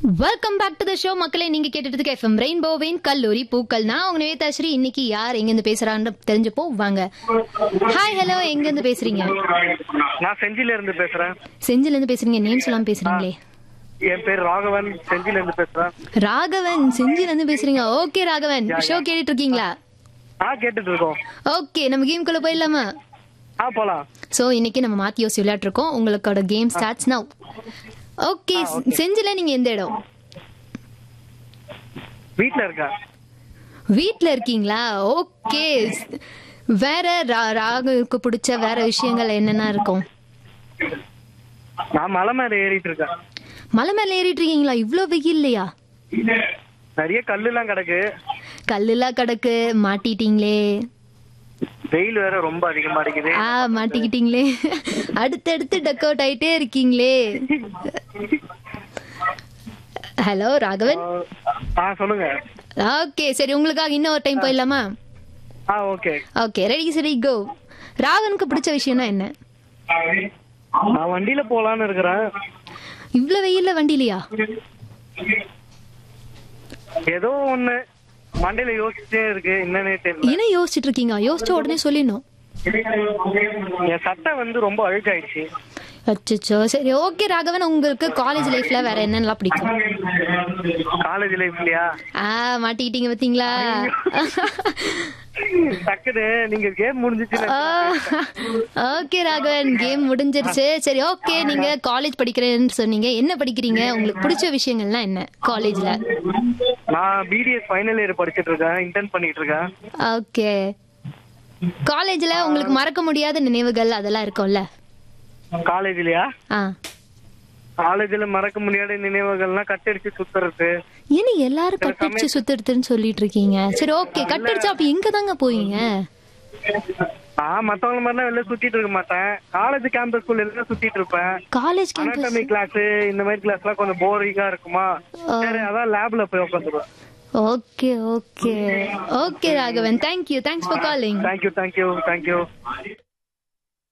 welcome back to the show மக்களே நீங்க கேட்டுட்டு இருக்க எஃப்எம் ரெயின்போவின் கல்லூரி பூக்கள் நான் உங்க நிவேதாஸ்ரீ இன்னைக்கு யார் எங்க இருந்து பேசுறான்னு தெரிஞ்சப்போ வாங்க ஹாய் ஹலோ எங்க இருந்து பேசுறீங்க நான் செஞ்சில இருந்து பேசுறேன் செஞ்சில இருந்து பேசுறீங்க நேம் சொல்லாம பேசுறீங்களே என் பேர் ராகவன் செஞ்சில இருந்து பேசுறேன் ராகவன் செஞ்சில இருந்து பேசுறீங்க ஓகே ராகவன் ஷோ கேட்டுட்டு இருக்கீங்களா ஆ கேட்டுட்டு இருக்கோம் ஓகே நம்ம கேம்குள்ள போயிடலாமா ஆ போலாம் சோ இன்னைக்கு நம்ம மாத்தி யோசி விளையாட்டு இருக்கோம் உங்களோட கேம் ஸ்டார்ட்ஸ் நவ் ஓகே செஞ்சில நீங்க எந்த இடம் வீட்ல இருக்கேன் வீட்ல இருக்கீங்களா ஓகே வேற ரா- ராகுவுக்கு பிடிச்ச வேற விஷயங்கள் என்னென்ன இருக்கும் நான் மலை மேல ஏறிட்டு இருக்கேன் மலை மேல ஏறிட்டு இருக்கீங்களா இவ்ளோ வெயில் இல்லையா நிறைய கல்லு எல்லாம் கிடக்கு கல்லுலாம் கிடக்கு மாட்டிட்டீங்களே வெயில் வேற ரொம்ப அதிகமா அடிக்குது ஆ மாட்டிக்கிட்டீங்களே அடுத்தடுத்து டக் அவுட் ஆயிட்டே இருக்கீங்களே ஹலோ ராகவன் ஆ சொல்லுங்க ஓகே சரி உங்களுக்காக இன்னொரு டைம் போயிடலாமா ஆ ஓகே ஓகே ரெடி சரி கோ ராகவனுக்கு பிடிச்ச விஷயம்னா என்ன நான் வண்டியில போலான்னு இருக்கிறேன் இவ்ளோ வெயில்ல வண்டிலையா ஏதோ ஒண்ணு மண்டையில யோசிச்சுட்டே இருக்கு என்னன்னே தெரியல என்ன யோசிச்சுட்டு இருக்கீங்க யோசிச்ச உடனே சொல்லிடணும் என் சட்டை வந்து ரொம்ப அழுக்காயிடுச்சு அச்சோ சரி ஓகே ராகவன் உங்களுக்கு காலேஜ் லைஃப்ல வேற என்னென்னலாம் பிடிக்கும் காலேஜ் லைஃப் இல்லையா ஆ மாட்டிக்கிட்டீங்க பாத்தீங்களா டக்குது நீங்க கேம் முடிஞ்சிச்சு ஓகே ராகவன் கேம் முடிஞ்சிருச்சு சரி ஓகே நீங்க காலேஜ் படிக்கிறேன்னு சொன்னீங்க என்ன படிக்கிறீங்க உங்களுக்கு பிடிச்ச விஷயங்கள்லாம் என்ன காலேஜ்ல நான் பிடிஎஸ் ஃபைனல் இயர் படிச்சிட்டு இருக்கேன் இன்டர்ன் பண்ணிட்டு இருக்கேன் ஓகே காலேஜ்ல உங்களுக்கு மறக்க முடியாத நினைவுகள் அதெல்லாம் இருக்கும்ல காலேஜ்லயா ஆ காலேஜ்ல மறக்க முடியாத நினைவுகள்னா கட்டடிச்சு சுத்துறது ஏன்னு எல்லாரும் கட்டடிச்சு சுத்துறதுன்னு சொல்லிட்டு இருக்கீங்க சரி ஓகே கட்டடிச்சா அப்ப எங்க தாங்க போவீங்க நான் மத்தவங்க மாதிரிலாம் வெளில சுத்திட்டு இருக்க மாட்டேன் காலேஜ் கேம்பஸ் ஸ்கூல்ல எல்லாம் சுத்திட்டு இருப்பேன் காலேஜ் கேம்பஸ் அனாட்டமி கிளாஸ் இந்த மாதிரி கிளாஸ் எல்லாம் கொஞ்சம் போரிங்கா இருக்குமா சரி அதான் லேப்ல போய் உட்காந்துருவேன் okay okay okay Raghavan thank you thanks for calling thank you thank you thank you